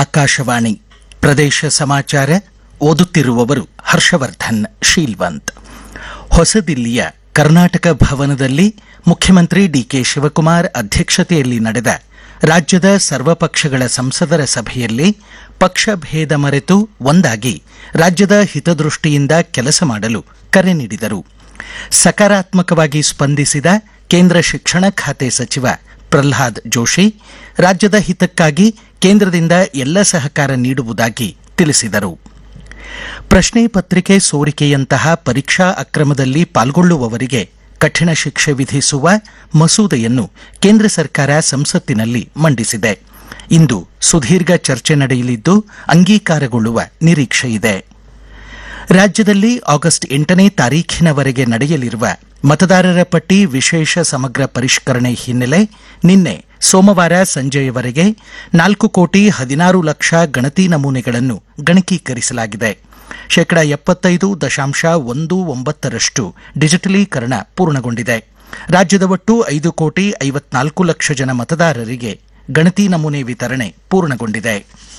ಆಕಾಶವಾಣಿ ಪ್ರದೇಶ ಸಮಾಚಾರ ಓದುತ್ತಿರುವವರು ಹರ್ಷವರ್ಧನ್ ಶೀಲ್ವಂತ್ ಹೊಸದಿಲ್ಲಿಯ ಕರ್ನಾಟಕ ಭವನದಲ್ಲಿ ಮುಖ್ಯಮಂತ್ರಿ ಡಿಕೆ ಶಿವಕುಮಾರ್ ಅಧ್ಯಕ್ಷತೆಯಲ್ಲಿ ನಡೆದ ರಾಜ್ಯದ ಸರ್ವಪಕ್ಷಗಳ ಸಂಸದರ ಸಭೆಯಲ್ಲಿ ಪಕ್ಷ ಭೇದ ಮರೆತು ಒಂದಾಗಿ ರಾಜ್ಯದ ಹಿತದೃಷ್ಟಿಯಿಂದ ಕೆಲಸ ಮಾಡಲು ಕರೆ ನೀಡಿದರು ಸಕಾರಾತ್ಮಕವಾಗಿ ಸ್ಪಂದಿಸಿದ ಕೇಂದ್ರ ಶಿಕ್ಷಣ ಖಾತೆ ಸಚಿವ ಪ್ರಹ್ಲಾದ್ ಜೋಶಿ ರಾಜ್ಯದ ಹಿತಕ್ಕಾಗಿ ಕೇಂದ್ರದಿಂದ ಎಲ್ಲ ಸಹಕಾರ ನೀಡುವುದಾಗಿ ತಿಳಿಸಿದರು ಪ್ರಶ್ನೆ ಪತ್ರಿಕೆ ಸೋರಿಕೆಯಂತಹ ಪರೀಕ್ಷಾ ಅಕ್ರಮದಲ್ಲಿ ಪಾಲ್ಗೊಳ್ಳುವವರಿಗೆ ಕಠಿಣ ಶಿಕ್ಷೆ ವಿಧಿಸುವ ಮಸೂದೆಯನ್ನು ಕೇಂದ್ರ ಸರ್ಕಾರ ಸಂಸತ್ತಿನಲ್ಲಿ ಮಂಡಿಸಿದೆ ಇಂದು ಸುದೀರ್ಘ ಚರ್ಚೆ ನಡೆಯಲಿದ್ದು ಅಂಗೀಕಾರಗೊಳ್ಳುವ ನಿರೀಕ್ಷೆಯಿದೆ ರಾಜ್ಯದಲ್ಲಿ ಆಗಸ್ಟ್ ಎಂಟನೇ ತಾರೀಖಿನವರೆಗೆ ನಡೆಯಲಿರುವ ಮತದಾರರ ಪಟ್ಟಿ ವಿಶೇಷ ಸಮಗ್ರ ಪರಿಷ್ಕರಣೆ ಹಿನ್ನೆಲೆ ನಿನ್ನೆ ಸೋಮವಾರ ಸಂಜೆಯವರೆಗೆ ನಾಲ್ಕು ಕೋಟಿ ಹದಿನಾರು ಲಕ್ಷ ಗಣತಿ ನಮೂನೆಗಳನ್ನು ಗಣಕೀಕರಿಸಲಾಗಿದೆ ಶೇಕಡ ಎಪ್ಪತ್ತೈದು ದಶಾಂಶ ಒಂದು ಒಂಬತ್ತರಷ್ಟು ಡಿಜಿಟಲೀಕರಣ ಪೂರ್ಣಗೊಂಡಿದೆ ರಾಜ್ಯದ ಒಟ್ಟು ಐದು ಕೋಟಿ ಐವತ್ನಾಲ್ಕು ಲಕ್ಷ ಜನ ಮತದಾರರಿಗೆ ಗಣತಿ ನಮೂನೆ ವಿತರಣೆ ಪೂರ್ಣಗೊಂಡಿದೆ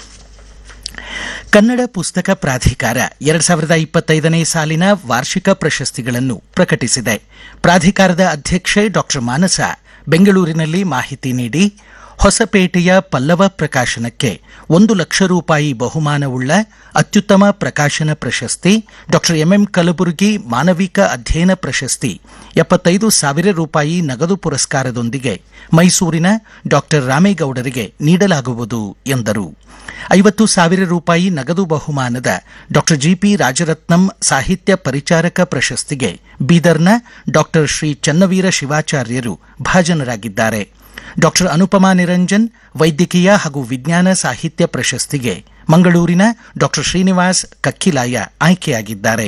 ಕನ್ನಡ ಪುಸ್ತಕ ಪ್ರಾಧಿಕಾರ ಎರಡ್ ಸಾವಿರದ ಇಪ್ಪತ್ತೈದನೇ ಸಾಲಿನ ವಾರ್ಷಿಕ ಪ್ರಶಸ್ತಿಗಳನ್ನು ಪ್ರಕಟಿಸಿದೆ ಪ್ರಾಧಿಕಾರದ ಅಧ್ಯಕ್ಷೆ ಡಾಕ್ಟರ್ ಮಾನಸ ಬೆಂಗಳೂರಿನಲ್ಲಿ ಮಾಹಿತಿ ನೀಡಿ ಹೊಸಪೇಟೆಯ ಪಲ್ಲವ ಪ್ರಕಾಶನಕ್ಕೆ ಒಂದು ಲಕ್ಷ ರೂಪಾಯಿ ಬಹುಮಾನವುಳ್ಳ ಅತ್ಯುತ್ತಮ ಪ್ರಕಾಶನ ಪ್ರಶಸ್ತಿ ಡಾಕ್ಟರ್ ಎಂಎಂ ಕಲಬುರ್ಗಿ ಮಾನವಿಕ ಅಧ್ಯಯನ ಪ್ರಶಸ್ತಿ ಎಪ್ಪತ್ತೈದು ಸಾವಿರ ರೂಪಾಯಿ ನಗದು ಪುರಸ್ಕಾರದೊಂದಿಗೆ ಮೈಸೂರಿನ ಡಾಕ್ಟರ್ ರಾಮೇಗೌಡರಿಗೆ ನೀಡಲಾಗುವುದು ಎಂದರು ಐವತ್ತು ಸಾವಿರ ರೂಪಾಯಿ ನಗದು ಬಹುಮಾನದ ಡಾಕ್ಟರ್ ಜಿಪಿ ರಾಜರತ್ನಂ ಸಾಹಿತ್ಯ ಪರಿಚಾರಕ ಪ್ರಶಸ್ತಿಗೆ ಬೀದರ್ನ ಡಾಕ್ಟರ್ ಶ್ರೀ ಚನ್ನವೀರ ಶಿವಾಚಾರ್ಯರು ಭಾಜನರಾಗಿದ್ದಾರೆ ಡಾಕ್ಟರ್ ಅನುಪಮಾ ನಿರಂಜನ್ ವೈದ್ಯಕೀಯ ಹಾಗೂ ವಿಜ್ಞಾನ ಸಾಹಿತ್ಯ ಪ್ರಶಸ್ತಿಗೆ ಮಂಗಳೂರಿನ ಡಾಕ್ಟರ್ ಶ್ರೀನಿವಾಸ್ ಕಕ್ಕಿಲಾಯ ಆಯ್ಕೆಯಾಗಿದ್ದಾರೆ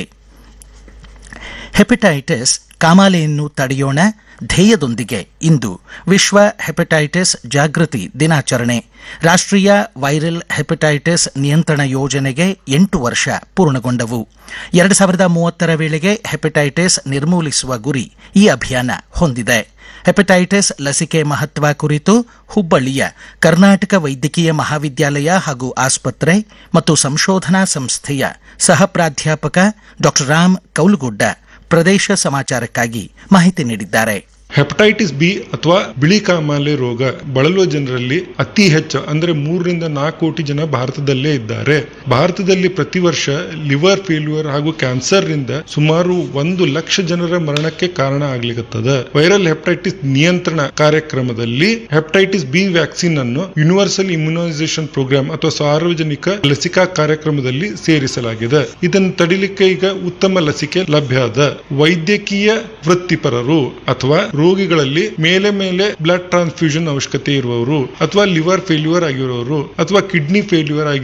ಹೆಪಟೈಟಿಸ್ ಕಾಮಾಲೆಯನ್ನು ತಡೆಯೋಣ ಧ್ಯೇಯದೊಂದಿಗೆ ಇಂದು ವಿಶ್ವ ಹೆಪಟೈಟಿಸ್ ಜಾಗೃತಿ ದಿನಾಚರಣೆ ರಾಷ್ಟ್ರೀಯ ವೈರಲ್ ಹೆಪಟೈಟಿಸ್ ನಿಯಂತ್ರಣ ಯೋಜನೆಗೆ ಎಂಟು ವರ್ಷ ಪೂರ್ಣಗೊಂಡವು ಎರಡು ಸಾವಿರದ ಮೂವತ್ತರ ವೇಳೆಗೆ ಹೆಪಟೈಟಿಸ್ ನಿರ್ಮೂಲಿಸುವ ಗುರಿ ಈ ಅಭಿಯಾನ ಹೊಂದಿದೆ ಹೆಪಟೈಟಿಸ್ ಲಸಿಕೆ ಮಹತ್ವ ಕುರಿತು ಹುಬ್ಬಳ್ಳಿಯ ಕರ್ನಾಟಕ ವೈದ್ಯಕೀಯ ಮಹಾವಿದ್ಯಾಲಯ ಹಾಗೂ ಆಸ್ಪತ್ರೆ ಮತ್ತು ಸಂಶೋಧನಾ ಸಂಸ್ಥೆಯ ಸಹ ಪ್ರಾಧ್ಯಾಪಕ ಡಾಕ್ಟರ್ ರಾಮ್ ಕೌಲ್ಗುಡ್ಡ ಪ್ರದೇಶ ಸಮಾಚಾರಕ್ಕಾಗಿ ಮಾಹಿತಿ ನೀಡಿದ್ದಾರೆ ಹೆಪಟೈಟಿಸ್ ಬಿ ಅಥವಾ ಬಿಳಿ ಕಾಮಾಲೆ ರೋಗ ಬಳಲುವ ಜನರಲ್ಲಿ ಅತಿ ಹೆಚ್ಚು ಅಂದ್ರೆ ಮೂರರಿಂದ ನಾಲ್ಕು ಕೋಟಿ ಜನ ಭಾರತದಲ್ಲೇ ಇದ್ದಾರೆ ಭಾರತದಲ್ಲಿ ಪ್ರತಿ ವರ್ಷ ಲಿವರ್ ಫೇಲ್ಯೂರ್ ಹಾಗೂ ಕ್ಯಾನ್ಸರ್ ರಿಂದ ಸುಮಾರು ಒಂದು ಲಕ್ಷ ಜನರ ಮರಣಕ್ಕೆ ಕಾರಣ ಆಗ್ಲಿಕತ್ತದ ವೈರಲ್ ಹೆಪಟೈಟಿಸ್ ನಿಯಂತ್ರಣ ಕಾರ್ಯಕ್ರಮದಲ್ಲಿ ಹೆಪಟೈಟಿಸ್ ಬಿ ವ್ಯಾಕ್ಸಿನ್ ಅನ್ನು ಯೂನಿವರ್ಸಲ್ ಇಮ್ಯುನೈಸೇಷನ್ ಪ್ರೋಗ್ರಾಂ ಅಥವಾ ಸಾರ್ವಜನಿಕ ಲಸಿಕಾ ಕಾರ್ಯಕ್ರಮದಲ್ಲಿ ಸೇರಿಸಲಾಗಿದೆ ಇದನ್ನು ತಡಿಲಿಕ್ಕೆ ಈಗ ಉತ್ತಮ ಲಸಿಕೆ ಲಭ್ಯ ಅದ ವೈದ್ಯಕೀಯ ವೃತ್ತಿಪರರು ಅಥವಾ ರೋಗಿಗಳಲ್ಲಿ ಮೇಲೆ ಮೇಲೆ ಬ್ಲಡ್ ಟ್ರಾನ್ಸ್ಫ್ಯೂಷನ್ ಅವಶ್ಯಕತೆ ಇರುವವರು ಅಥವಾ ಲಿವರ್ ಫೇಲ್ಯೂರ್ ಆಗಿರುವವರು ಅಥವಾ ಕಿಡ್ನಿ ಫೇಲ್ಯೂರ್ ಆಗಿ